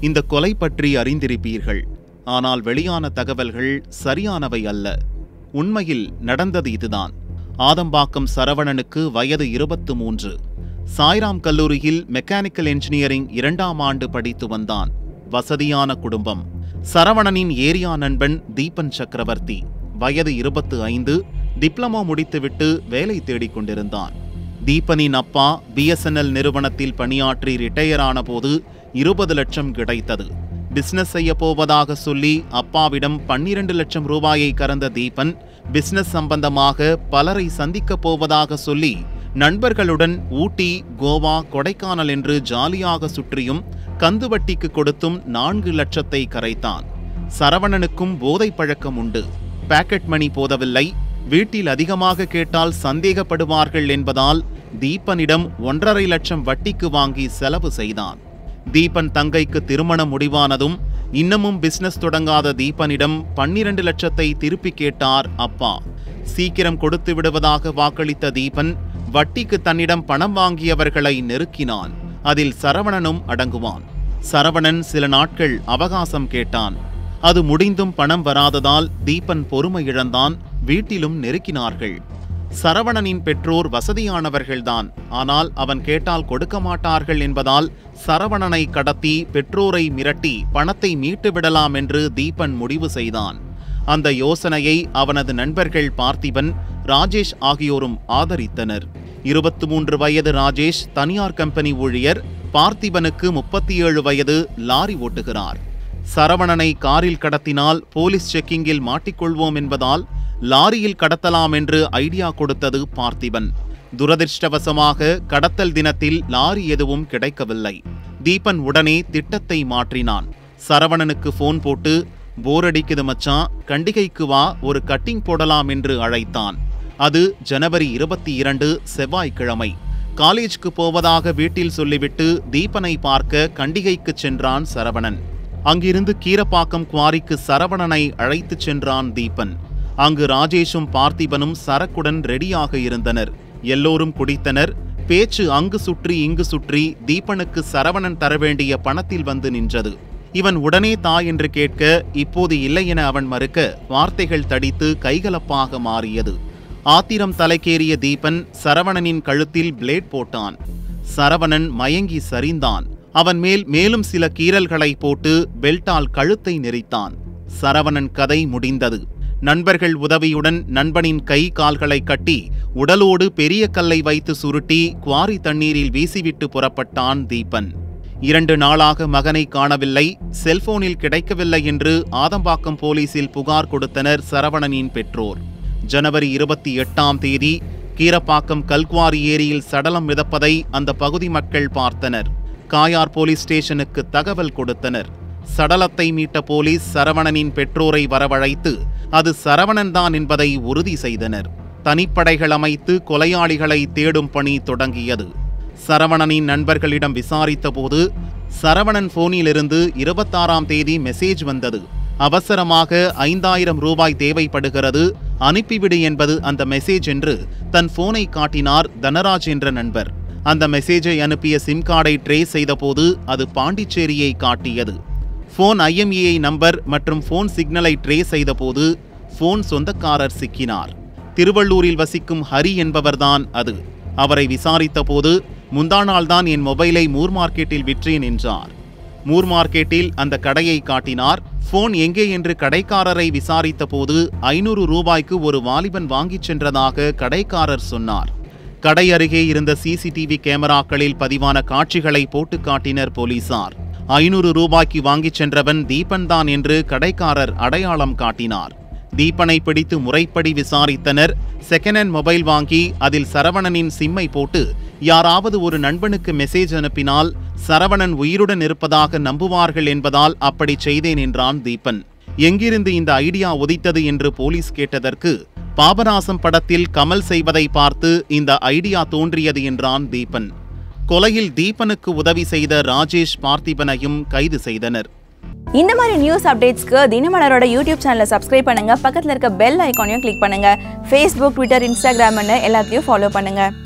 இந்த கொலை பற்றி அறிந்திருப்பீர்கள் ஆனால் வெளியான தகவல்கள் சரியானவை அல்ல உண்மையில் நடந்தது இதுதான் ஆதம்பாக்கம் சரவணனுக்கு வயது இருபத்து மூன்று சாய்ராம் கல்லூரியில் மெக்கானிக்கல் என்ஜினியரிங் இரண்டாம் ஆண்டு படித்து வந்தான் வசதியான குடும்பம் சரவணனின் ஏரியா நண்பன் தீபன் சக்கரவர்த்தி வயது இருபத்து ஐந்து டிப்ளமோ முடித்துவிட்டு வேலை தேடிக் கொண்டிருந்தான் தீபனின் அப்பா பிஎஸ்என்எல் நிறுவனத்தில் பணியாற்றி ரிட்டையர் ஆனபோது இருபது லட்சம் கிடைத்தது பிசினஸ் செய்ய போவதாக சொல்லி அப்பாவிடம் பன்னிரண்டு லட்சம் ரூபாயை கறந்த தீபன் பிசினஸ் சம்பந்தமாக பலரை சந்திக்கப் போவதாக சொல்லி நண்பர்களுடன் ஊட்டி கோவா கொடைக்கானல் என்று ஜாலியாக சுற்றியும் கந்துவட்டிக்கு கொடுத்தும் நான்கு லட்சத்தை கரைத்தான் சரவணனுக்கும் போதை பழக்கம் உண்டு பாக்கெட் மணி போதவில்லை வீட்டில் அதிகமாக கேட்டால் சந்தேகப்படுவார்கள் என்பதால் தீபனிடம் ஒன்றரை லட்சம் வட்டிக்கு வாங்கி செலவு செய்தான் தீபன் தங்கைக்கு திருமணம் முடிவானதும் இன்னமும் பிசினஸ் தொடங்காத தீபனிடம் பன்னிரண்டு லட்சத்தை திருப்பி கேட்டார் அப்பா சீக்கிரம் கொடுத்து விடுவதாக வாக்களித்த தீபன் வட்டிக்கு தன்னிடம் பணம் வாங்கியவர்களை நெருக்கினான் அதில் சரவணனும் அடங்குவான் சரவணன் சில நாட்கள் அவகாசம் கேட்டான் அது முடிந்தும் பணம் வராததால் தீபன் பொறுமை இழந்தான் வீட்டிலும் நெருக்கினார்கள் சரவணனின் பெற்றோர் வசதியானவர்கள்தான் ஆனால் அவன் கேட்டால் கொடுக்க மாட்டார்கள் என்பதால் சரவணனை கடத்தி பெற்றோரை மிரட்டி பணத்தை மீட்டு விடலாம் என்று தீபன் முடிவு செய்தான் அந்த யோசனையை அவனது நண்பர்கள் பார்த்திபன் ராஜேஷ் ஆகியோரும் ஆதரித்தனர் இருபத்து மூன்று வயது ராஜேஷ் தனியார் கம்பெனி ஊழியர் பார்த்திபனுக்கு முப்பத்தி ஏழு வயது லாரி ஓட்டுகிறார் சரவணனை காரில் கடத்தினால் போலீஸ் செக்கிங்கில் மாட்டிக்கொள்வோம் என்பதால் லாரியில் கடத்தலாம் என்று ஐடியா கொடுத்தது பார்த்திபன் துரதிர்ஷ்டவசமாக கடத்தல் தினத்தில் லாரி எதுவும் கிடைக்கவில்லை தீபன் உடனே திட்டத்தை மாற்றினான் சரவணனுக்கு போன் போட்டு போர் அடிக்குது மச்சான் கண்டிகைக்கு வா ஒரு கட்டிங் போடலாம் என்று அழைத்தான் அது ஜனவரி இருபத்தி இரண்டு செவ்வாய்க்கிழமை காலேஜ்க்கு போவதாக வீட்டில் சொல்லிவிட்டு தீபனை பார்க்க கண்டிகைக்கு சென்றான் சரவணன் அங்கிருந்து கீரப்பாக்கம் குவாரிக்கு சரவணனை அழைத்துச் சென்றான் தீபன் அங்கு ராஜேஷும் பார்த்திபனும் சரக்குடன் ரெடியாக இருந்தனர் எல்லோரும் குடித்தனர் பேச்சு அங்கு சுற்றி இங்கு சுற்றி தீபனுக்கு சரவணன் தர வேண்டிய பணத்தில் வந்து நின்றது இவன் உடனே தா என்று கேட்க இப்போது இல்லை என அவன் மறுக்க வார்த்தைகள் தடித்து கைகலப்பாக மாறியது ஆத்திரம் தலைக்கேறிய தீபன் சரவணனின் கழுத்தில் பிளேட் போட்டான் சரவணன் மயங்கி சரிந்தான் அவன் மேல் மேலும் சில கீறல்களை போட்டு பெல்ட்டால் கழுத்தை நெரித்தான் சரவணன் கதை முடிந்தது நண்பர்கள் உதவியுடன் நண்பனின் கை கால்களை கட்டி உடலோடு பெரிய கல்லை வைத்து சுருட்டி குவாரி தண்ணீரில் வீசிவிட்டு புறப்பட்டான் தீபன் இரண்டு நாளாக மகனை காணவில்லை செல்போனில் கிடைக்கவில்லை என்று ஆதம்பாக்கம் போலீசில் புகார் கொடுத்தனர் சரவணனின் பெற்றோர் ஜனவரி இருபத்தி எட்டாம் தேதி கீரப்பாக்கம் கல்குவாரி ஏரியில் சடலம் மிதப்பதை அந்த பகுதி மக்கள் பார்த்தனர் காயார் போலீஸ் ஸ்டேஷனுக்கு தகவல் கொடுத்தனர் சடலத்தை மீட்ட போலீஸ் சரவணனின் பெற்றோரை வரவழைத்து அது சரவணன்தான் என்பதை உறுதி செய்தனர் தனிப்படைகள் அமைத்து கொலையாளிகளை தேடும் பணி தொடங்கியது சரவணனின் நண்பர்களிடம் விசாரித்தபோது சரவணன் போனிலிருந்து இருபத்தாறாம் தேதி மெசேஜ் வந்தது அவசரமாக ஐந்தாயிரம் ரூபாய் தேவைப்படுகிறது அனுப்பிவிடு என்பது அந்த மெசேஜ் என்று தன் போனை காட்டினார் தனராஜ் என்ற நண்பர் அந்த மெசேஜை அனுப்பிய சிம் கார்டை ட்ரேஸ் செய்தபோது அது பாண்டிச்சேரியை காட்டியது ஃபோன் ஐஎம்இஐ நம்பர் மற்றும் ஃபோன் சிக்னலை ட்ரேஸ் செய்தபோது ஃபோன் சொந்தக்காரர் சிக்கினார் திருவள்ளூரில் வசிக்கும் ஹரி என்பவர்தான் அது அவரை விசாரித்தபோது முந்தா நாள்தான் என் மொபைலை மூர் மார்க்கெட்டில் விற்றேன் என்றார் மூர் மார்க்கெட்டில் அந்த கடையை காட்டினார் ஃபோன் எங்கே என்று கடைக்காரரை விசாரித்தபோது ஐநூறு ரூபாய்க்கு ஒரு வாலிபன் வாங்கிச் சென்றதாக கடைக்காரர் சொன்னார் கடை அருகே இருந்த சிசிடிவி கேமராக்களில் பதிவான காட்சிகளை போட்டு காட்டினர் போலீசார் ஐநூறு ரூபாய்க்கு வாங்கிச் சென்றவன் தீபன் தான் என்று கடைக்காரர் அடையாளம் காட்டினார் தீபனை பிடித்து முறைப்படி விசாரித்தனர் செகண்ட் ஹேண்ட் மொபைல் வாங்கி அதில் சரவணனின் சிம்மை போட்டு யாராவது ஒரு நண்பனுக்கு மெசேஜ் அனுப்பினால் சரவணன் உயிருடன் இருப்பதாக நம்புவார்கள் என்பதால் அப்படி செய்தேன் என்றான் தீபன் எங்கிருந்து இந்த ஐடியா உதித்தது என்று போலீஸ் கேட்டதற்கு பாபநாசம் படத்தில் கமல் செய்வதை பார்த்து இந்த ஐடியா தோன்றியது என்றான் தீபன் கொலையில் தீபனுக்கு உதவி செய்த ராஜேஷ் பார்த்திபனையும் கைது செய்தனர் இந்த மாதிரி நியூஸ் அப்டேட்ஸ்க்கு தினமலரோட யூடியூப் சேனலை சப்ஸ்கிரைப் பண்ணுங்க பக்கத்தில் இருக்க பெல் ஐக்கானையும் கிளிக் பண்ணுங்க ஃபேஸ்புக் ட்விட்டர் இன்ஸ்டாகிராம்னு எல்லாத்தையும் ஃபாலோ பண்ணுங்க